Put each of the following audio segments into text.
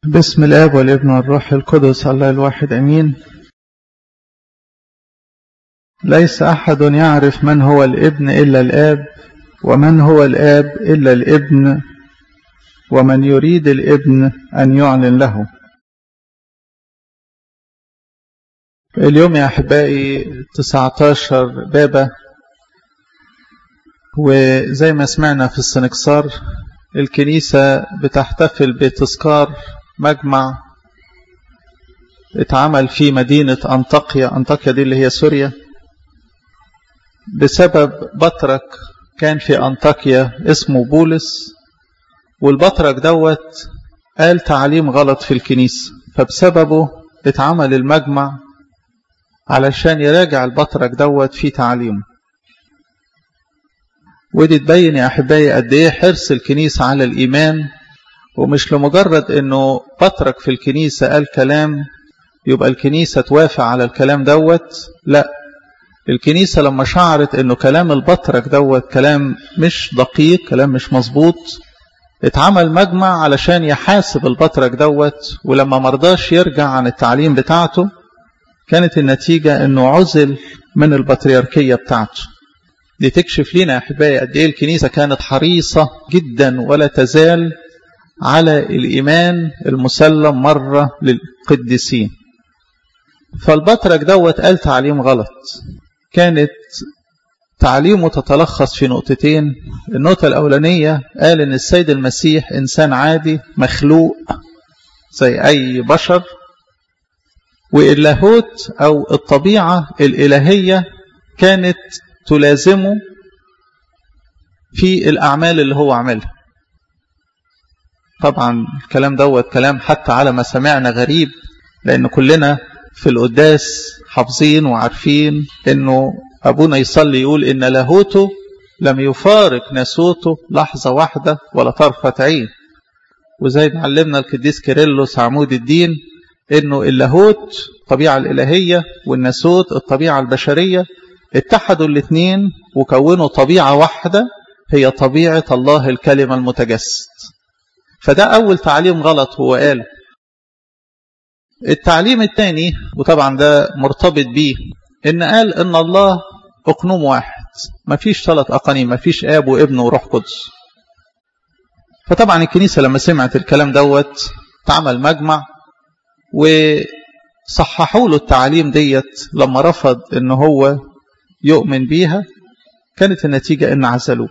بسم الاب والابن والروح القدس الله الواحد امين ليس احد يعرف من هو الابن الا الاب ومن هو الاب الا الابن ومن يريد الابن ان يعلن له اليوم يا احبائي 19 بابا وزي ما سمعنا في السنكسار الكنيسة بتحتفل بتذكار مجمع اتعمل في مدينة أنطاكيا أنطاكيا دي اللي هي سوريا بسبب بطرك كان في أنطاكيا اسمه بولس والبطرك دوت قال تعليم غلط في الكنيسة فبسببه اتعمل المجمع علشان يراجع البطرك دوت في تعليمه ودي تبين يا أحبائي قد إيه حرص الكنيسة على الإيمان ومش لمجرد إنه بطرك في الكنيسة قال كلام يبقى الكنيسة توافق على الكلام دوت لا الكنيسة لما شعرت إنه كلام البطرك دوت كلام مش دقيق كلام مش مظبوط اتعمل مجمع علشان يحاسب البطرك دوت ولما مرضاش يرجع عن التعليم بتاعته كانت النتيجة إنه عزل من البطريركية بتاعته دي تكشف لنا يا احبائي قد ايه الكنيسه كانت حريصه جدا ولا تزال على الايمان المسلم مره للقديسين فالبطرك دوت قال تعليم غلط كانت تعليمه تتلخص في نقطتين النقطه الاولانيه قال ان السيد المسيح انسان عادي مخلوق زي اي بشر واللاهوت او الطبيعه الالهيه كانت تلازمه في الأعمال اللي هو عملها طبعا الكلام دوت كلام حتى على ما سمعنا غريب لأن كلنا في القداس حافظين وعارفين أنه أبونا يصلي يقول إن لاهوته لم يفارق ناسوته لحظة واحدة ولا طرفة عين وزي ما علمنا القديس كيرلس عمود الدين انه اللاهوت الطبيعة الإلهية والناسوت الطبيعة البشرية اتحدوا الاثنين وكونوا طبيعة واحدة هي طبيعة الله الكلمة المتجسد فده أول تعليم غلط هو قال التعليم الثاني وطبعا ده مرتبط بيه إن قال إن الله أقنوم واحد ما فيش ثلاث أقانيم ما فيش آب وابن وروح قدس فطبعا الكنيسة لما سمعت الكلام دوت تعمل مجمع وصححوا له التعليم ديت لما رفض ان هو يؤمن بيها كانت النتيجة ان عزلوه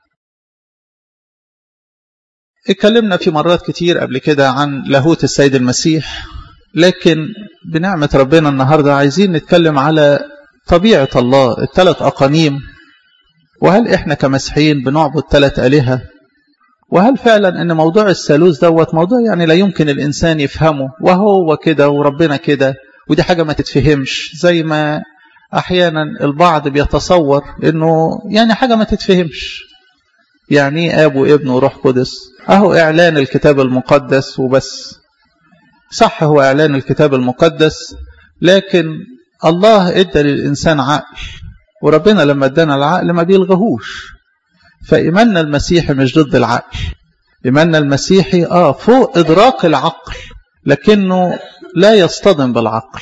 اتكلمنا في مرات كتير قبل كده عن لاهوت السيد المسيح لكن بنعمة ربنا النهاردة عايزين نتكلم على طبيعة الله الثلاث أقانيم وهل إحنا كمسيحيين بنعبد ثلاث آلهة وهل فعلا أن موضوع الثالوث دوت موضوع يعني لا يمكن الإنسان يفهمه وهو كده وربنا كده ودي حاجة ما تتفهمش زي ما احيانا البعض بيتصور انه يعني حاجه ما تتفهمش يعني ايه اب وابن وروح قدس اهو اعلان الكتاب المقدس وبس صح هو اعلان الكتاب المقدس لكن الله ادى للانسان عقل وربنا لما ادانا العقل ما بيلغهوش فايماننا المسيحي مش ضد العقل ايماننا المسيحي اه فوق ادراك العقل لكنه لا يصطدم بالعقل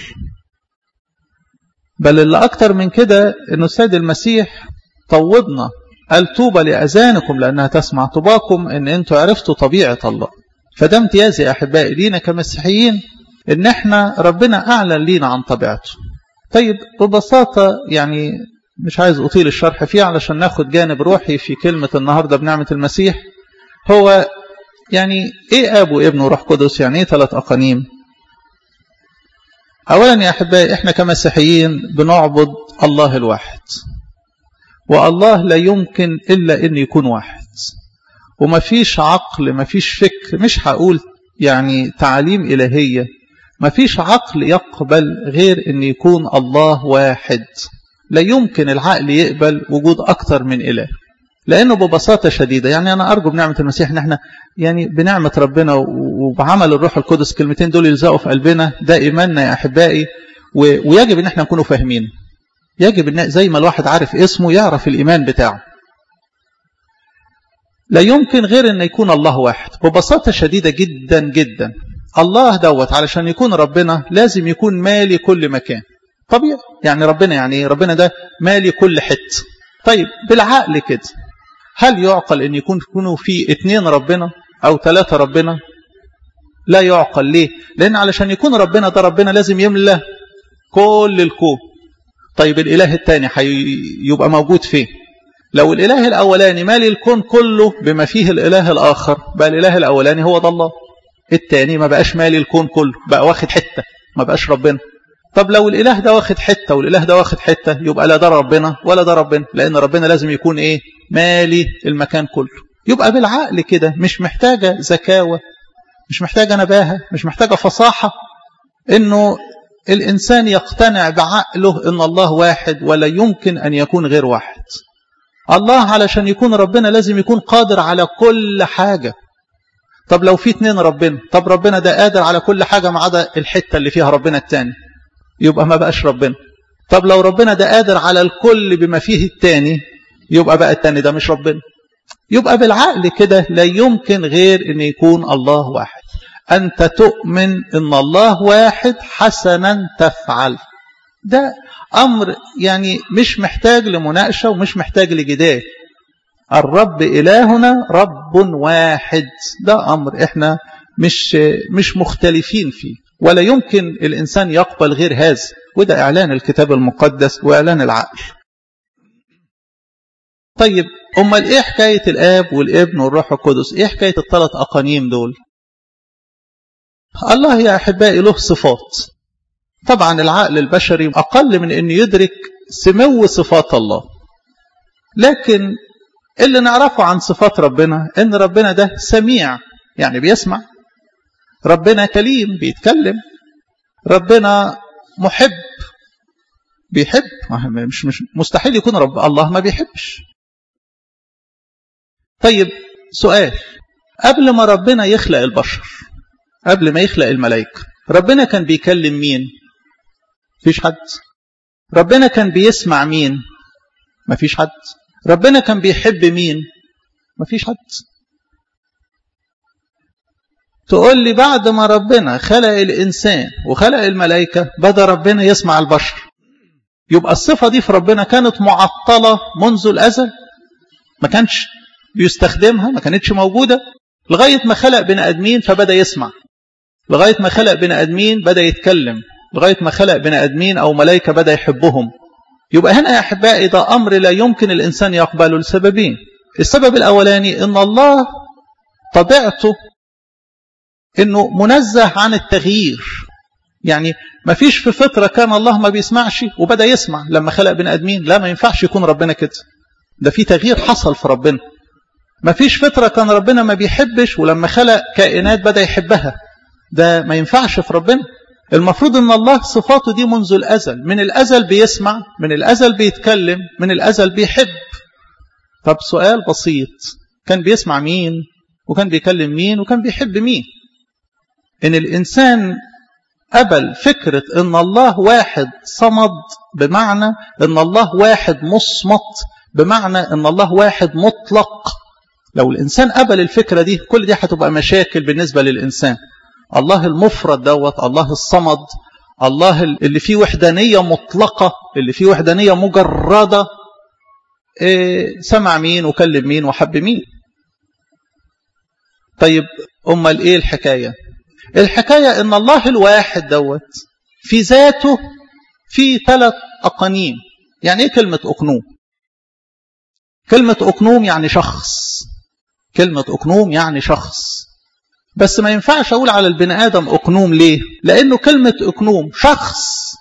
بل اللي أكتر من كده أنه السيد المسيح طوبنا قال طوبى لأذانكم لأنها تسمع طوباكم أن أنتوا عرفتوا طبيعة الله فده امتياز يا أحبائي لينا كمسيحيين أن احنا ربنا أعلن لينا عن طبيعته طيب ببساطة يعني مش عايز أطيل الشرح فيه علشان ناخد جانب روحي في كلمة النهاردة بنعمة المسيح هو يعني إيه أب وابن وروح قدس يعني إيه ثلاث أقانيم أولا يا أحبائي إحنا كمسيحيين بنعبد الله الواحد والله لا يمكن إلا أن يكون واحد وما فيش عقل ما فيش فكر مش هقول يعني تعاليم إلهية ما فيش عقل يقبل غير أن يكون الله واحد لا يمكن العقل يقبل وجود أكثر من إله لأنه ببساطة شديدة يعني أنا أرجو بنعمة المسيح إن احنا يعني بنعمة ربنا وبعمل الروح القدس كلمتين دول يلزقوا في قلبنا ده إيماننا يا أحبائي ويجب إن احنا نكونوا فاهمين يجب إن زي ما الواحد عارف اسمه يعرف الإيمان بتاعه لا يمكن غير أن يكون الله واحد ببساطة شديدة جدا جدا الله دوت علشان يكون ربنا لازم يكون مالي كل مكان طبيعي يعني ربنا يعني ربنا ده مالي كل حته طيب بالعقل كده هل يعقل ان يكون يكونوا في اتنين ربنا او ثلاثة ربنا لا يعقل ليه لان علشان يكون ربنا ده ربنا لازم يملى كل الكون طيب الاله الثاني هيبقى موجود فين لو الاله الاولاني مالي الكون كله بما فيه الاله الاخر بقى الاله الاولاني هو ده الله الثاني ما بقاش مالي الكون كله بقى واخد حته ما بقاش ربنا طب لو الاله ده واخد حته والاله ده واخد حته يبقى لا ده ربنا ولا ده ربنا لان ربنا لازم يكون ايه مالي المكان كله يبقى بالعقل كده مش محتاجه زكاوه مش محتاجه نباهه مش محتاجه فصاحه انه الانسان يقتنع بعقله ان الله واحد ولا يمكن ان يكون غير واحد الله علشان يكون ربنا لازم يكون قادر على كل حاجه طب لو في اتنين ربنا طب ربنا ده قادر على كل حاجه ما عدا الحته اللي فيها ربنا التاني يبقى ما بقاش ربنا طب لو ربنا ده قادر على الكل بما فيه التاني يبقى بقى التاني ده مش ربنا يبقى بالعقل كده لا يمكن غير ان يكون الله واحد انت تؤمن ان الله واحد حسنا تفعل ده امر يعني مش محتاج لمناقشه ومش محتاج لجدال الرب الهنا رب واحد ده امر احنا مش مش مختلفين فيه ولا يمكن الإنسان يقبل غير هذا وده إعلان الكتاب المقدس وإعلان العقل طيب أمال إيه حكاية الآب والابن والروح القدس إيه حكاية الثلاث أقانيم دول الله يا أحبائي له صفات طبعا العقل البشري أقل من أن يدرك سمو صفات الله لكن اللي نعرفه عن صفات ربنا أن ربنا ده سميع يعني بيسمع ربنا كليم بيتكلم ربنا محب بيحب مش مش مستحيل يكون رب الله ما بيحبش طيب سؤال قبل ما ربنا يخلق البشر قبل ما يخلق الملائكة ربنا كان بيكلم مين فيش حد ربنا كان بيسمع مين مفيش حد ربنا كان بيحب مين مفيش حد تقول لي بعد ما ربنا خلق الإنسان وخلق الملائكة بدأ ربنا يسمع البشر يبقى الصفة دي في ربنا كانت معطلة منذ الأزل ما كانش بيستخدمها ما كانتش موجودة لغاية ما خلق بني آدمين فبدأ يسمع لغاية ما خلق بني آدمين بدأ يتكلم لغاية ما خلق بني آدمين أو ملائكة بدأ يحبهم يبقى هنا يا أحبائي ده أمر لا يمكن الإنسان يقبله لسببين السبب الأولاني إن الله طبيعته انه منزه عن التغيير يعني ما فيش في فترة كان الله ما بيسمعش وبدأ يسمع لما خلق بني ادمين لا ما ينفعش يكون ربنا كده ده في تغيير حصل في ربنا ما فيش فترة كان ربنا ما بيحبش ولما خلق كائنات بدأ يحبها ده ما ينفعش في ربنا المفروض ان الله صفاته دي منذ الازل من الازل بيسمع من الازل بيتكلم من الازل بيحب طب سؤال بسيط كان بيسمع مين وكان بيكلم مين وكان بيحب مين ان الانسان قبل فكرة ان الله واحد صمد بمعنى ان الله واحد مصمت بمعنى ان الله واحد مطلق لو الانسان قبل الفكرة دي كل دي هتبقى مشاكل بالنسبة للانسان الله المفرد دوت الله الصمد الله اللي فيه وحدانية مطلقة اللي فيه وحدانية مجردة إيه سمع مين وكلم مين وحب مين طيب أمال إيه الحكاية الحكاية ان الله الواحد دوت في ذاته في ثلاث أقانيم يعني ايه كلمة أقنوم كلمة أقنوم يعني شخص كلمة أقنوم يعني شخص بس ما ينفعش أقول على البني آدم أقنوم ليه لأنه كلمة أقنوم شخص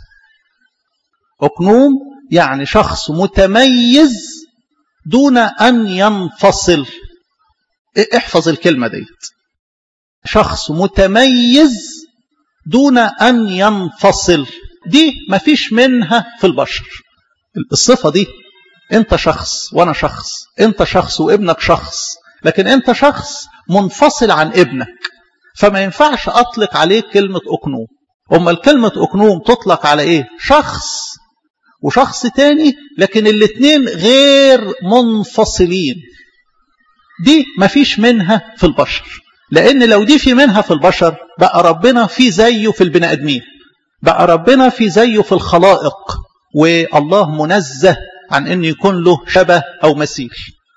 أقنوم يعني شخص متميز دون أن ينفصل احفظ الكلمة ديت شخص متميز دون أن ينفصل دي مفيش منها في البشر الصفة دي انت شخص وانا شخص انت شخص وابنك شخص لكن انت شخص منفصل عن ابنك فما ينفعش اطلق عليك كلمة اقنوم اما الكلمة اقنوم تطلق على ايه شخص وشخص تاني لكن الاتنين غير منفصلين دي مفيش منها في البشر لأن لو دي في منها في البشر بقى ربنا في زيه في البني آدمين بقى ربنا في زيه في الخلائق والله منزه عن أن يكون له شبه أو مثيل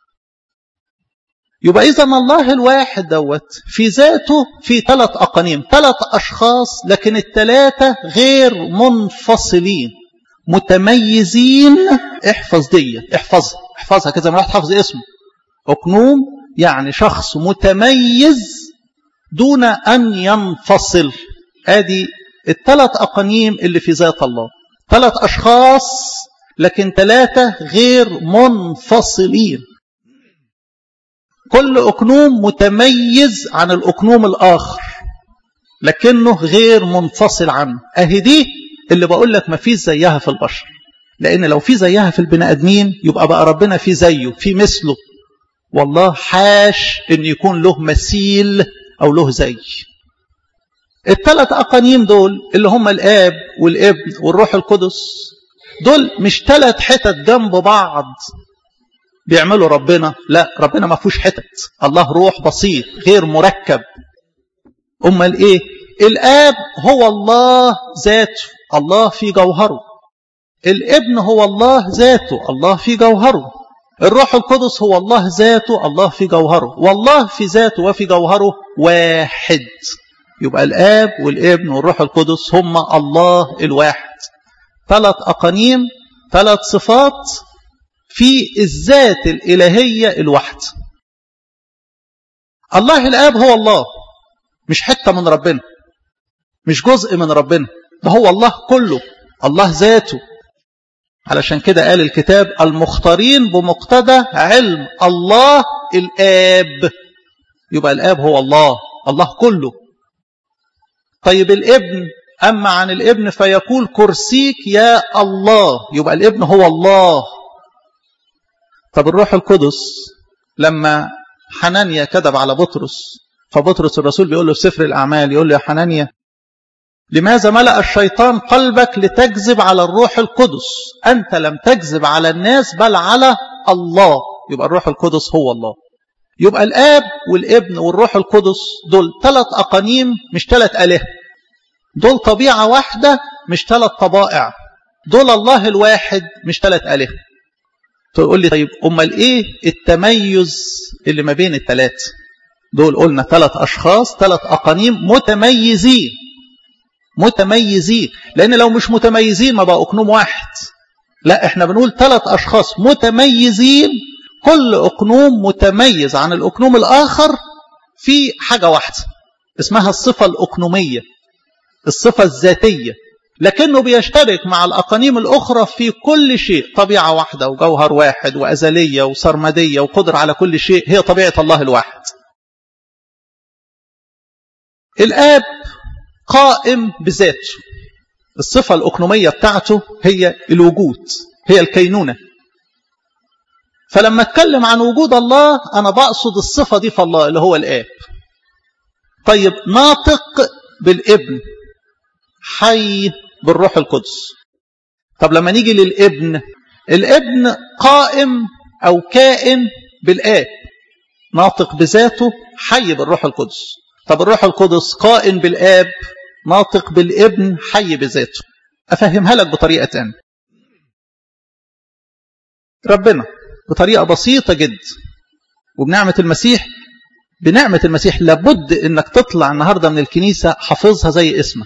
يبقى إذا الله الواحد دوت في ذاته في ثلاث أقانيم ثلاث أشخاص لكن الثلاثة غير منفصلين متميزين احفظ دي احفظها احفظها كده ما راح تحفظ اسمه أقنوم يعني شخص متميز دون أن ينفصل ادي الثلاث أقانيم اللي في ذات الله ثلاث أشخاص لكن ثلاثة غير منفصلين كل أقنوم متميز عن الأقنوم الآخر لكنه غير منفصل عنه أهي دي اللي بقول لك ما فيش زيها في البشر لأن لو في زيها في البني آدمين يبقى بقى ربنا في زيه في مثله والله حاش ان يكون له مثيل او له زي الثلاث اقانيم دول اللي هم الاب والابن والروح القدس دول مش ثلاث حتت جنب بعض بيعملوا ربنا لا ربنا ما فيهوش حتت الله روح بسيط غير مركب امال ايه الاب هو الله ذاته الله في جوهره الابن هو الله ذاته الله في جوهره الروح القدس هو الله ذاته الله في جوهره والله في ذاته وفي جوهره واحد يبقى الآب والابن والروح القدس هم الله الواحد ثلاث أقانيم ثلاث صفات في الذات الإلهية الواحد الله الآب هو الله مش حتة من ربنا مش جزء من ربنا ده هو الله كله الله ذاته علشان كده قال الكتاب المختارين بمقتضى علم الله الآب يبقى الآب هو الله الله كله طيب الابن أما عن الابن فيقول كرسيك يا الله يبقى الابن هو الله طب الروح القدس لما حنانيا كذب على بطرس فبطرس الرسول بيقول له في سفر الأعمال يقول له يا حنانيا لماذا ملأ الشيطان قلبك لتكذب على الروح القدس أنت لم تكذب على الناس بل على الله يبقى الروح القدس هو الله يبقى الآب والابن والروح القدس دول ثلاث أقانيم مش ثلاث آلهة دول طبيعة واحدة مش ثلاث طبائع دول الله الواحد مش ثلاث آلهة تقول لي طيب أمال إيه التميز اللي ما بين الثلاث دول قلنا ثلاث أشخاص ثلاث أقانيم متميزين متميزين لأن لو مش متميزين ما بقى أقنوم واحد لا احنا بنقول ثلاث أشخاص متميزين كل أقنوم متميز عن الأقنوم الآخر في حاجة واحدة اسمها الصفة الأقنومية الصفة الذاتية لكنه بيشترك مع الأقانيم الأخرى في كل شيء طبيعة واحدة وجوهر واحد وأزلية وسرمدية وقدر على كل شيء هي طبيعة الله الواحد الآب قائم بذاته الصفة الأقنومية بتاعته هي الوجود هي الكينونة فلما اتكلم عن وجود الله أنا بقصد الصفة دي في الله اللي هو الآب طيب ناطق بالابن حي بالروح القدس طب لما نيجي للابن الابن قائم أو كائن بالآب ناطق بذاته حي بالروح القدس طب الروح القدس قائم بالآب ناطق بالابن حي بذاته أفهمها لك بطريقة تانية ربنا بطريقة بسيطة جدا وبنعمة المسيح بنعمة المسيح لابد انك تطلع النهاردة من الكنيسة حافظها زي اسمك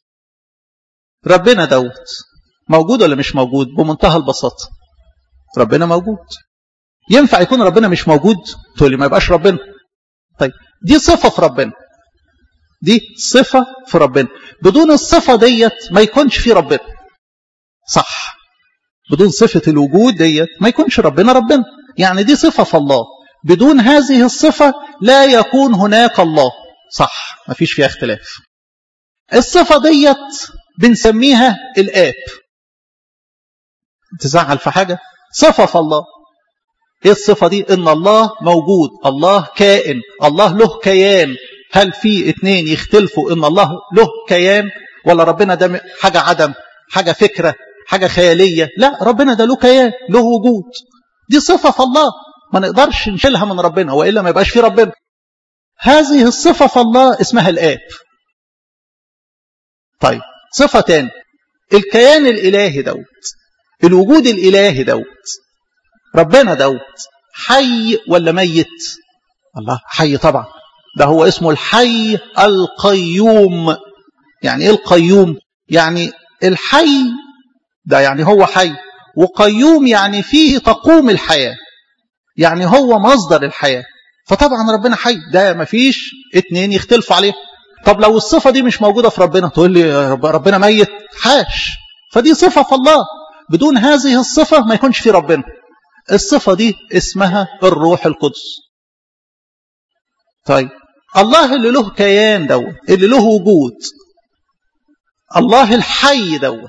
ربنا دوت موجود ولا مش موجود بمنتهى البساطة ربنا موجود ينفع يكون ربنا مش موجود تقول لي ما يبقاش ربنا طيب دي صفة في ربنا دي صفة في ربنا بدون الصفة ديت ما يكونش في ربنا صح بدون صفة الوجود ديت ما يكونش ربنا ربنا يعني دي صفة في الله بدون هذه الصفة لا يكون هناك الله صح ما فيش فيها اختلاف الصفة ديت بنسميها الآب تزعل في حاجة صفة في الله ايه الصفة دي ان الله موجود الله كائن الله له كيان هل في اتنين يختلفوا ان الله له كيان ولا ربنا ده حاجة عدم حاجة فكرة حاجة خيالية لا ربنا ده له كيان له وجود دي صفة في الله ما نقدرش نشيلها من ربنا وإلا ما يبقاش في ربنا هذه الصفة في الله اسمها الآب طيب صفة تاني الكيان الإلهي دوت الوجود الإلهي دوت ربنا دوت حي ولا ميت الله حي طبعا ده هو اسمه الحي القيوم يعني ايه القيوم يعني الحي ده يعني هو حي وقيوم يعني فيه تقوم الحياة يعني هو مصدر الحياة فطبعا ربنا حي ده مفيش اتنين يختلفوا عليه طب لو الصفة دي مش موجودة في ربنا تقول لي ربنا ميت حاش فدي صفة في الله بدون هذه الصفة ما يكونش في ربنا الصفة دي اسمها الروح القدس طيب الله اللي له كيان دوت اللي له وجود الله الحي دوت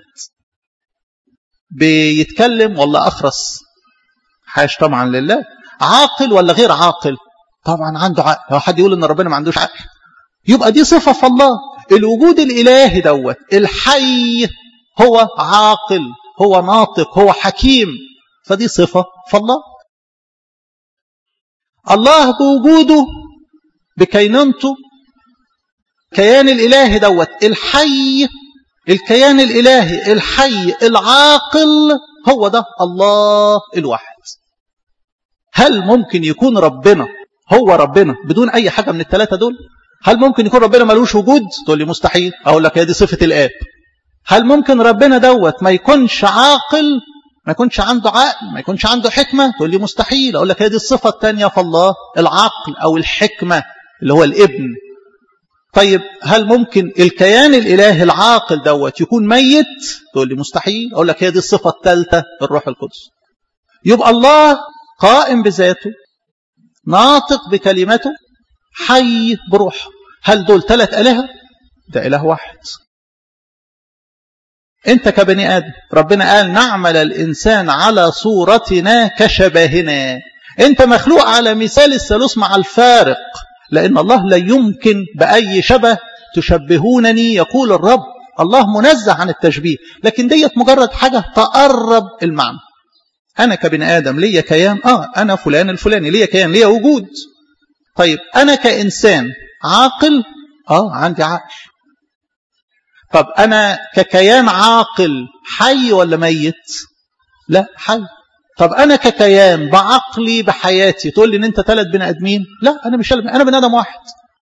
بيتكلم ولا أخرس حاش طبعا لله عاقل ولا غير عاقل طبعا عنده عقل لو حد يقول ان ربنا ما عندوش عقل يبقى دي صفة في الله الوجود الإلهي دوت الحي هو عاقل هو ناطق هو حكيم فدي صفة في الله الله بوجوده بكينونته كيان الإلهي دوت الحي الكيان الإلهي الحي العاقل هو ده الله الواحد هل ممكن يكون ربنا هو ربنا بدون أي حاجة من الثلاثة دول هل ممكن يكون ربنا ملوش وجود تقول لي مستحيل أقول لك هي دي صفة الآب هل ممكن ربنا دوت ما يكونش عاقل ما يكونش عنده عقل ما يكونش عنده حكمة تقول لي مستحيل أقول لك هي دي الصفة الثانية في الله العقل أو الحكمة اللي هو الابن طيب هل ممكن الكيان الإلهي العاقل دوت يكون ميت تقول لي مستحيل أقول لك هي دي الصفة الثالثة الروح القدس يبقى الله قائم بذاته ناطق بكلمته حي بروحه هل دول ثلاث آلهة ده إله واحد انت كبني آدم ربنا قال نعمل الإنسان على صورتنا كشبهنا انت مخلوق على مثال الثالوث مع الفارق لأن الله لا يمكن بأي شبه تشبهونني يقول الرب الله منزه عن التشبيه لكن ديت مجرد حاجة تقرب المعنى أنا كبني آدم ليا كيان آه أنا فلان الفلاني ليا كيان ليا وجود طيب أنا كإنسان عاقل آه عندي عقل طب أنا ككيان عاقل حي ولا ميت لا حي طب أنا ككيان بعقلي بحياتي تقول لي إن أنت ثلاث بني آدمين لا أنا مش أنا بني آدم واحد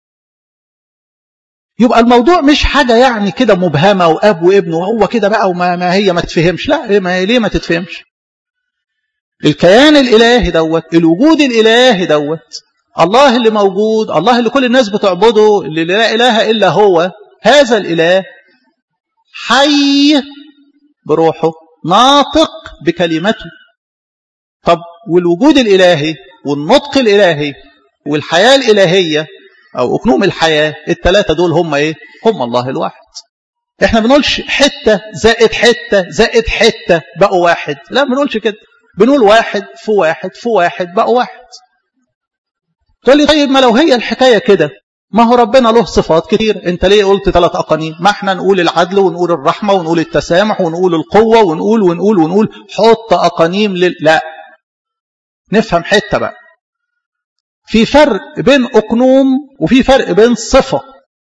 يبقى الموضوع مش حاجة يعني كده مبهمة وأب وابن وهو كده بقى وما ما هي ما تفهمش لا ما ليه ما تتفهمش الكيان الإلهي دوت الوجود الإلهي دوت الله اللي موجود الله اللي كل الناس بتعبده اللي لا إله إلا هو هذا الإله حي بروحه ناطق بكلمته طب والوجود الإلهي والنطق الإلهي والحياة الإلهية أو أكنوم الحياة الثلاثة دول هم إيه هم الله الواحد احنا بنقولش حتة زائد حتة زائد حتة بقوا واحد لا بنقولش كده بنقول واحد في واحد في واحد بقوا واحد تقول لي طيب ما لو هي الحكاية كده ما هو ربنا له صفات كتير انت ليه قلت ثلاث اقانيم ما احنا نقول العدل ونقول الرحمة ونقول التسامح ونقول القوة ونقول ونقول ونقول حط اقانيم لل... لا نفهم حتة بقى في فرق بين اقنوم وفي فرق بين صفة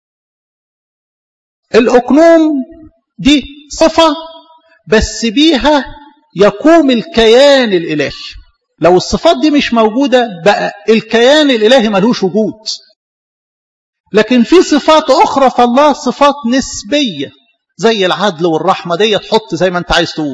الاقنوم دي صفة بس بيها يقوم الكيان الالهي لو الصفات دي مش موجودة بقى الكيان الالهي ملوش وجود لكن في صفات أخرى في الله صفات نسبية زي العدل والرحمة دي تحط زي ما انت عايز تقول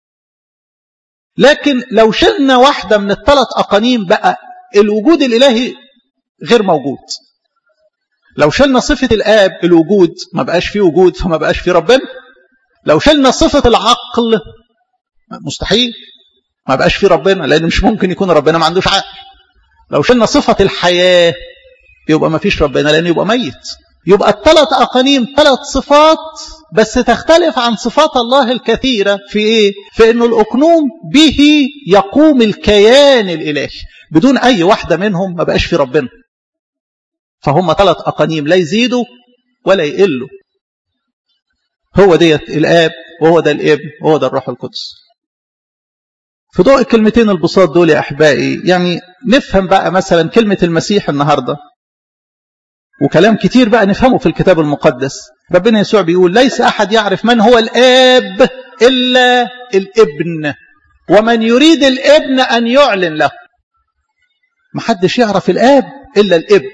لكن لو شلنا واحدة من الثلاث أقانيم بقى الوجود الإلهي غير موجود لو شلنا صفة الآب الوجود ما بقاش فيه وجود فما بقاش فيه ربنا لو شلنا صفة العقل مستحيل ما بقاش فيه ربنا لأن مش ممكن يكون ربنا ما عندوش عقل لو شلنا صفة الحياة يبقى ما فيش ربنا لأنه يبقى ميت يبقى الثلاث أقانيم ثلاث صفات بس تختلف عن صفات الله الكثيرة في إيه؟ في أنه الأقنوم به يقوم الكيان الإلهي بدون أي واحدة منهم ما بقاش في ربنا فهم ثلاث أقانيم لا يزيدوا ولا يقلوا هو ديت الآب وهو ده الابن وهو ده الروح القدس في ضوء الكلمتين البساط دول يا أحبائي يعني نفهم بقى مثلا كلمة المسيح النهاردة وكلام كتير بقى نفهمه في الكتاب المقدس ربنا يسوع بيقول ليس أحد يعرف من هو الآب إلا الابن ومن يريد الابن أن يعلن له محدش يعرف الآب إلا الابن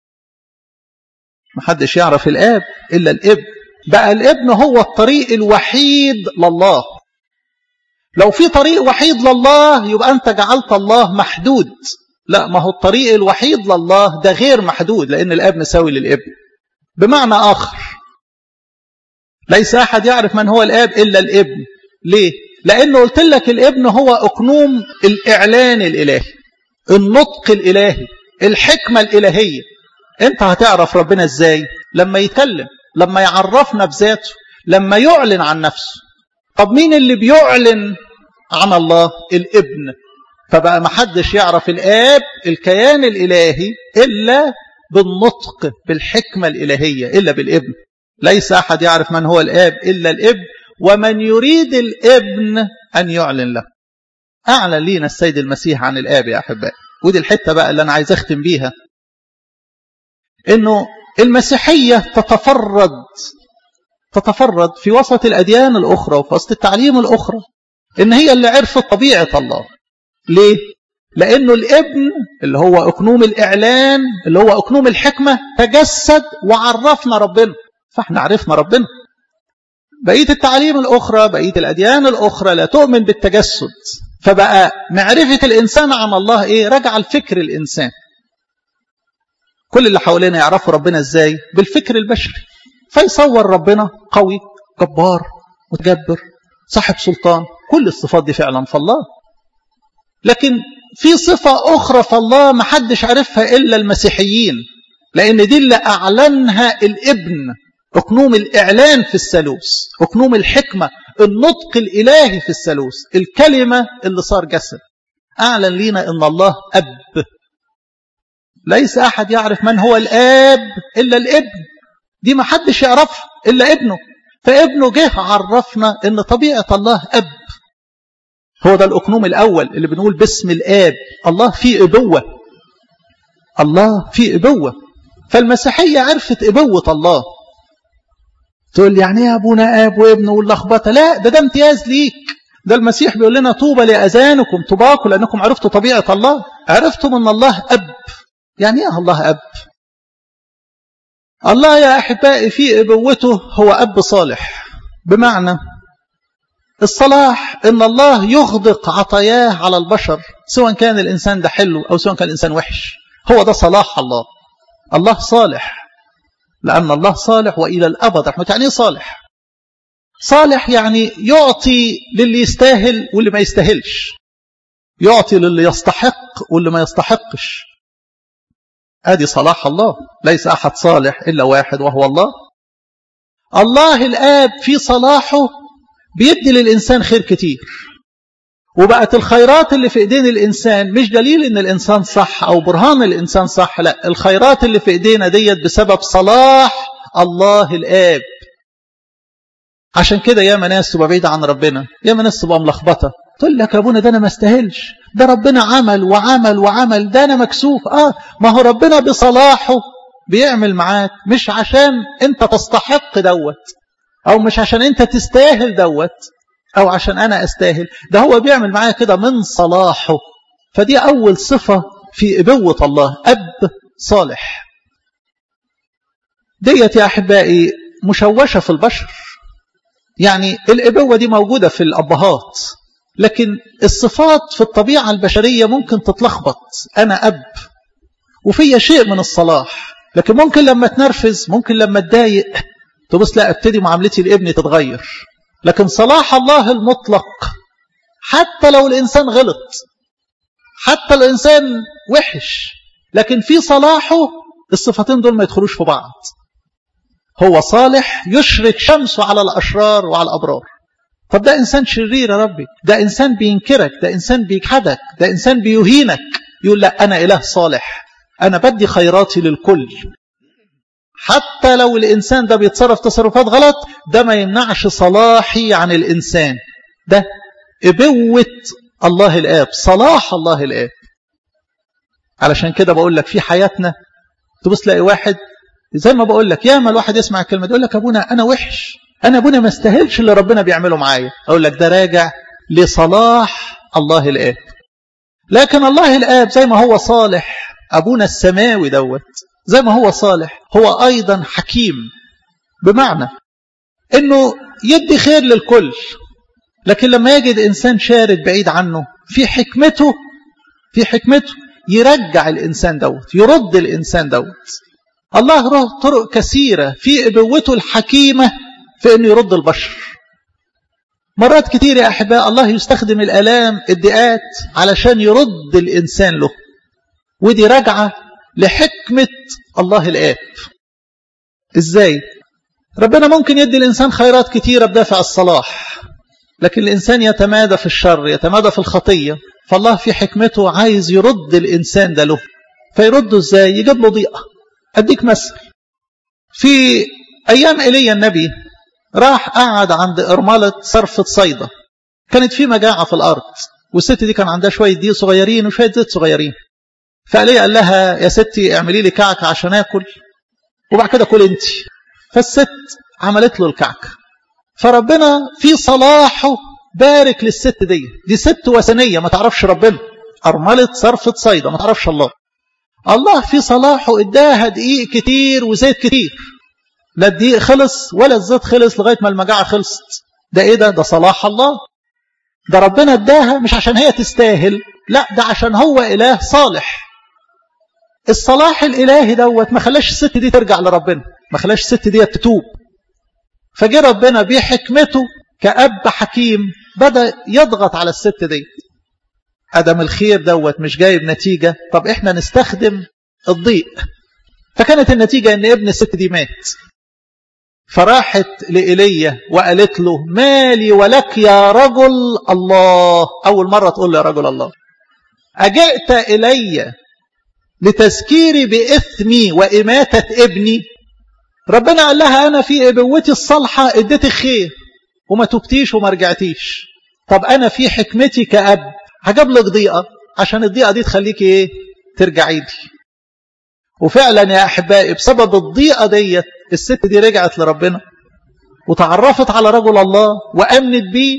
محدش يعرف الآب إلا الابن بقى الابن هو الطريق الوحيد لله لو في طريق وحيد لله يبقى أنت جعلت الله محدود لا ما هو الطريق الوحيد لله ده غير محدود لأن الآب مساوي للابن بمعنى آخر ليس أحد يعرف من هو الآب إلا الابن ليه؟ لأنه قلت لك الابن هو أقنوم الإعلان الإلهي النطق الإلهي الحكمة الإلهية أنت هتعرف ربنا إزاي؟ لما يتكلم لما يعرفنا بذاته لما يعلن عن نفسه طب مين اللي بيعلن عن الله الابن فبقى محدش يعرف الآب الكيان الإلهي إلا بالنطق بالحكمة الإلهية إلا بالابن ليس أحد يعرف من هو الآب إلا الابن ومن يريد الابن أن يعلن له أعلن لينا السيد المسيح عن الآب يا أحبائي ودي الحتة بقى اللي أنا عايز أختم بيها إنه المسيحية تتفرد تتفرد في وسط الأديان الأخرى وفي وسط التعليم الأخرى إن هي اللي عرفت طبيعة الله ليه؟ لأنه الابن اللي هو أكنوم الإعلان اللي هو أكنوم الحكمة تجسد وعرفنا ربنا فاحنا عرفنا ربنا بقية التعليم الأخرى بقية الأديان الأخرى لا تؤمن بالتجسد فبقى معرفة الإنسان عن الله إيه رجع الفكر الإنسان كل اللي حوالينا يعرفوا ربنا إزاي بالفكر البشري فيصور ربنا قوي جبار متجبر صاحب سلطان كل الصفات دي فعلا في الله لكن في صفة أخرى في الله ما حدش عرفها إلا المسيحيين لأن دي اللي أعلنها الابن أكنوم الإعلان في الثالوث أكنوم الحكمة النطق الإلهي في الثالوث الكلمة اللي صار جسد أعلن لينا أن الله أب ليس أحد يعرف من هو الآب إلا الابن دي ما حدش يعرفها إلا ابنه فابنه جه عرفنا أن طبيعة الله أب هو ده الأقنوم الأول اللي بنقول باسم الآب الله فيه إبوة الله فيه إبوة فالمسيحية عرفت إبوة الله تقول لي يعني ايه ابونا اب وابن واللخبطه لا ده ده امتياز ليك ده المسيح بيقول لنا طوبى لاذانكم طباكم لانكم عرفتوا طبيعه الله عرفتم ان الله اب يعني ايه الله اب الله يا احبائي في ابوته هو اب صالح بمعنى الصلاح ان الله يغدق عطاياه على البشر سواء كان الانسان ده حلو او سواء كان الانسان وحش هو ده صلاح الله الله صالح لأن الله صالح وإلى الأبد رحمة يعني صالح صالح يعني يعطي للي يستاهل واللي ما يستاهلش يعطي للي يستحق واللي ما يستحقش ادي صلاح الله ليس أحد صالح إلا واحد وهو الله الله الآب في صلاحه بيدي للإنسان خير كتير وبقت الخيرات اللي في ايدين الانسان مش دليل ان الانسان صح او برهان الانسان صح لا الخيرات اللي في ايدينا ديت بسبب صلاح الله الاب عشان كده ياما ناس تبقى بعيده عن ربنا ياما ناس تبقى ملخبطه تقول لك يا ابونا ده انا ما استاهلش ده ربنا عمل وعمل وعمل ده انا مكسوف اه ما هو ربنا بصلاحه بيعمل معاك مش عشان انت تستحق دوت او مش عشان انت تستاهل دوت أو عشان أنا أستاهل ده هو بيعمل معايا كده من صلاحه فدي أول صفة في إبوة الله أب صالح ديت يا أحبائي مشوشة في البشر يعني الإبوة دي موجودة في الأبهات لكن الصفات في الطبيعة البشرية ممكن تتلخبط أنا أب وفي شيء من الصلاح لكن ممكن لما تنرفز ممكن لما تضايق تبص لا ابتدي معاملتي لابني تتغير لكن صلاح الله المطلق حتى لو الإنسان غلط حتى الإنسان وحش لكن في صلاحه الصفتين دول ما يدخلوش في بعض هو صالح يشرك شمسه على الأشرار وعلى الأبرار طب ده إنسان شرير يا ربي ده إنسان بينكرك ده إنسان بيجحدك ده إنسان بيهينك يقول لا أنا إله صالح أنا بدي خيراتي للكل حتى لو الإنسان ده بيتصرف تصرفات غلط ده ما يمنعش صلاحي عن الإنسان ده إبوة الله الآب صلاح الله الآب علشان كده بقول لك في حياتنا تبص تلاقي واحد زي ما بقول لك ياما الواحد يسمع الكلمة يقول لك أبونا أنا وحش أنا أبونا ما استاهلش اللي ربنا بيعمله معايا أقول لك ده راجع لصلاح الله الآب لكن الله الآب زي ما هو صالح أبونا السماوي دوت زي ما هو صالح هو أيضا حكيم بمعنى أنه يدي خير للكل لكن لما يجد إنسان شارد بعيد عنه في حكمته في حكمته يرجع الإنسان دوت يرد الإنسان دوت الله له طرق كثيرة في إبوته الحكيمة في أنه يرد البشر مرات كتير يا أحباء الله يستخدم الآلام الدقات علشان يرد الإنسان له ودي راجعة لحكمة الله الآب إزاي؟ ربنا ممكن يدي الإنسان خيرات كتيرة بدافع الصلاح لكن الإنسان يتمادى في الشر يتمادى في الخطية فالله في حكمته عايز يرد الإنسان ده له فيرده إزاي؟ يجيب له ضيقة أديك مثل في أيام إيليا النبي راح قعد عند إرملة صرفة صيدا كانت في مجاعة في الأرض والست دي كان عندها شوية دقيق صغيرين وشوية زيت صغيرين فإيليا قال لها يا ستي اعملي لي كعكة عشان آكل وبعد كده كل أنت فالست عملت له الكعكة فربنا في صلاحه بارك للست دي دي ست وثنية ما تعرفش ربنا أرملة صرفة صيدا ما تعرفش الله الله في صلاحه اداها دقيق كتير وزيت كتير لا الدقيق خلص ولا الزيت خلص لغاية ما المجاعة خلصت ده ايه ده ده صلاح الله ده ربنا اداها مش عشان هي تستاهل لا ده عشان هو إله صالح الصلاح الإلهي دوت ما خلاش الست دي ترجع لربنا ما خلاش الست دي تتوب فجه ربنا بحكمته كأب حكيم بدأ يضغط على الست دي أدم الخير دوت مش جايب نتيجة طب إحنا نستخدم الضيق فكانت النتيجة أن ابن الست دي مات فراحت لإيليا وقالت له مالي ولك يا رجل الله أول مرة تقول يا رجل الله أجئت إلي لتذكيري بإثمي وإماتة ابني ربنا قال لها أنا في إبوتي الصالحة اديتك خير وما تبتيش وما رجعتيش طب أنا في حكمتي كأب هجيب لك ضيقة عشان الضيقة دي تخليك إيه ترجعي لي وفعلا يا أحبائي بسبب الضيقة ديت الست دي رجعت لربنا وتعرفت على رجل الله وأمنت بيه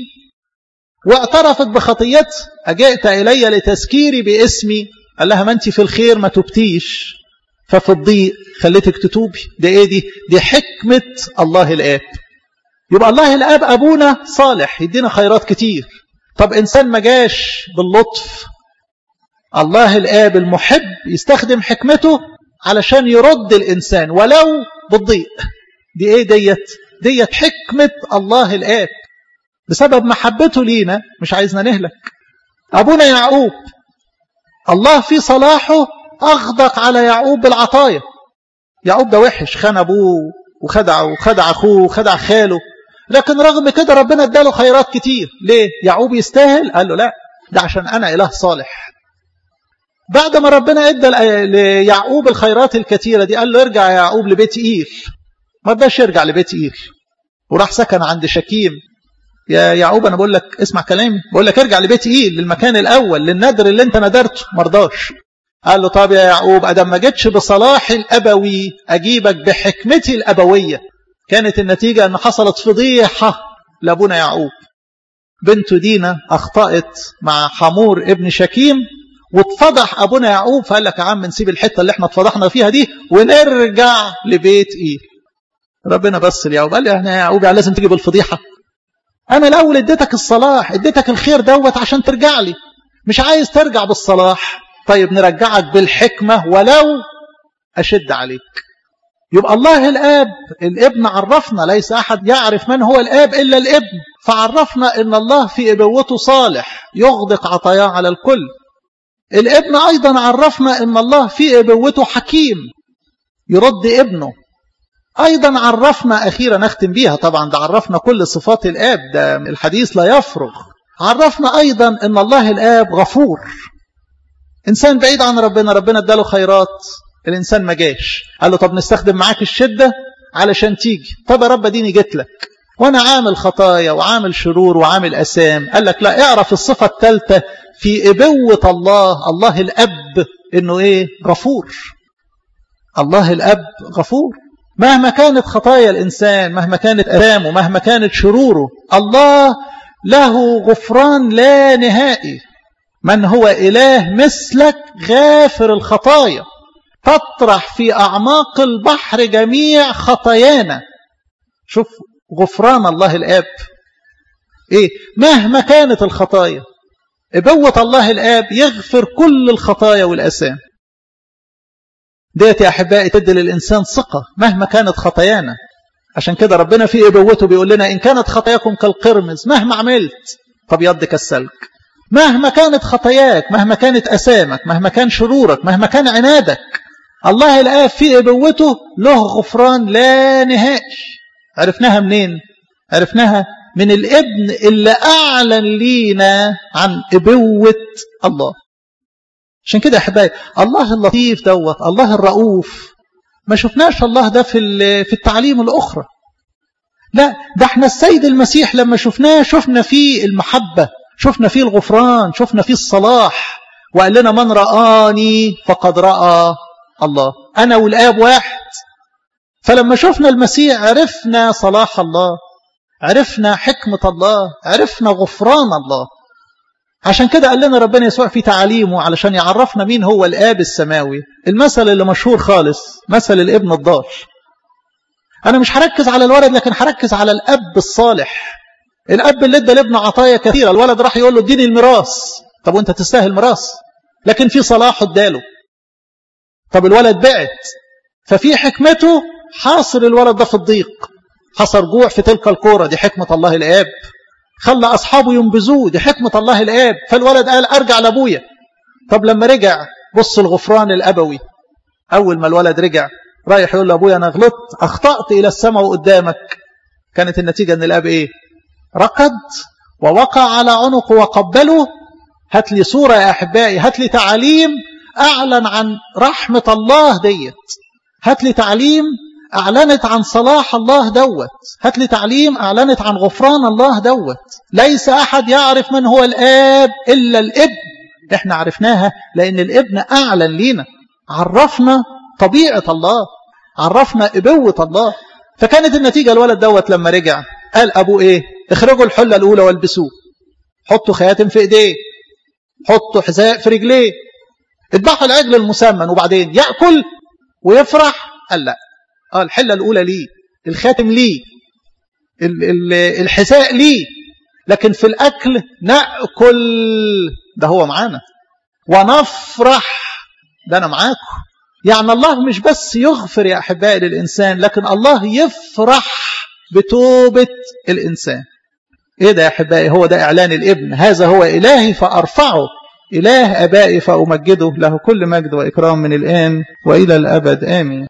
واعترفت بخطيتها أجئت إلي لتذكيري باسمي قال لها ما أنت في الخير ما تبتيش ففي الضيق خليتك تتوبي ده ايه دي دي حكمة الله الآب يبقى الله الآب أبونا صالح يدينا خيرات كتير طب إنسان ما جاش باللطف الله الآب المحب يستخدم حكمته علشان يرد الإنسان ولو بالضيق دي ايه ديت ديت حكمة الله الآب بسبب محبته لينا مش عايزنا نهلك أبونا يعقوب الله في صلاحه أغدق على يعقوب بالعطايا يعقوب ده وحش خان أبوه وخدع وخدع أخوه وخدع خاله لكن رغم كده ربنا اداله خيرات كتير ليه يعقوب يستاهل قال له لا ده عشان أنا إله صالح بعد ما ربنا ادى ليعقوب الخيرات الكتيرة دي قال له ارجع يا يعقوب لبيت إيل ما رضاش يرجع لبيت إيل وراح سكن عند شكيم يا يعقوب أنا بقول لك اسمع كلامي بقول لك ارجع لبيت إيل للمكان الأول للندر اللي انت ندرته ما رضاش قال له طب يا يعقوب أدم ما جتش بصلاحي الأبوي أجيبك بحكمتي الأبوية كانت النتيجة أن حصلت فضيحة لأبونا يعقوب بنت دينا أخطأت مع حمور ابن شكيم واتفضح أبونا يعقوب فقال لك يا عم نسيب الحتة اللي احنا اتفضحنا فيها دي ونرجع لبيت إيه ربنا بس ليعقوب قال لي يا يعقوب يعني لازم تجيب الفضيحة أنا الأول اديتك الصلاح اديتك الخير دوت عشان ترجع لي مش عايز ترجع بالصلاح طيب نرجعك بالحكمة ولو أشد عليك يبقى الله الآب الابن عرفنا ليس أحد يعرف من هو الآب إلا الابن فعرفنا أن الله في إبوته صالح يغدق عطاياه على الكل الابن أيضا عرفنا أن الله في إبوته حكيم يرد ابنه أيضا عرفنا أخيرا نختم بيها طبعا ده عرفنا كل صفات الآب ده الحديث لا يفرغ عرفنا أيضا أن الله الآب غفور إنسان بعيد عن ربنا ربنا اداله خيرات الإنسان ما جاش قال له طب نستخدم معاك الشدة علشان تيجي طب يا رب ديني جيت لك وأنا عامل خطايا وعامل شرور وعامل أسام قال لك لا اعرف الصفة الثالثة في إبوة الله الله الأب إنه إيه غفور الله الأب غفور مهما كانت خطايا الإنسان مهما كانت أرامه مهما كانت شروره الله له غفران لا نهائي من هو إله مثلك غافر الخطايا تطرح في أعماق البحر جميع خطايانا شوف غفران الله الآب إيه مهما كانت الخطايا إبوة الله الآب يغفر كل الخطايا والأسام ديت يا أحبائي تدي للإنسان ثقة مهما كانت خطايانا عشان كده ربنا في إبوته بيقول لنا إن كانت خطاياكم كالقرمز مهما عملت فبيض كالسلك مهما كانت خطاياك مهما كانت أسامك مهما كان شرورك مهما كان عنادك الله الآب في إبوته له غفران لا نهائي عرفناها منين عرفناها من الابن اللي أعلن لينا عن إبوة الله عشان كده يا أحبائي الله اللطيف دوت الله الرؤوف ما شفناش الله ده في في التعليم الأخرى لا ده احنا السيد المسيح لما شفناه شفنا فيه المحبة شفنا فيه الغفران شفنا فيه الصلاح وقال لنا من رآني فقد رأى الله أنا والآب واحد فلما شفنا المسيح عرفنا صلاح الله عرفنا حكمة الله عرفنا غفران الله عشان كده قال لنا ربنا يسوع في تعاليمه علشان يعرفنا مين هو الآب السماوي المثل اللي مشهور خالص مثل الابن الضال أنا مش هركز على الولد لكن هركز على الأب الصالح الأب اللي ادى لابنه عطايا كثيرة الولد راح يقول له اديني الميراث طب وانت تستاهل ميراث لكن في صلاح اداله طب الولد بعت ففي حكمته حاصر الولد ده في الضيق حصر جوع في تلك الكورة دي حكمة الله الآب خلى أصحابه ينبذوه دي حكمة الله الآب فالولد قال أرجع لأبويا طب لما رجع بص الغفران الأبوي أول ما الولد رجع رايح يقول لأبويا أنا غلطت أخطأت إلى السماء قدامك كانت النتيجة أن الأب إيه ركض ووقع على عنقه وقبله هات لي صورة يا أحبائي هات لي تعاليم أعلن عن رحمة الله ديت هات لي تعليم أعلنت عن صلاح الله دوت هات لي تعليم أعلنت عن غفران الله دوت ليس أحد يعرف من هو الآب إلا الابن احنا عرفناها لأن الابن أعلن لينا عرفنا طبيعة الله عرفنا إبوة الله فكانت النتيجة الولد دوت لما رجع قال أبوه إيه اخرجوا الحلة الأولى والبسوه حطوا خياتم في إيديه حطوا حذاء في رجليه اذبحوا العجل المسمن وبعدين يأكل ويفرح قال لا اه الحلة الأولى ليه الخاتم ليه الحذاء ليه لكن في الأكل نأكل ده هو معانا ونفرح ده أنا معاكم يعني الله مش بس يغفر يا أحبائي للإنسان لكن الله يفرح بتوبة الإنسان إيه ده يا أحبائي هو ده إعلان الابن هذا هو إلهي فأرفعه إله أبائي فأمجده له كل مجد وإكرام من الآن وإلى الأبد آمين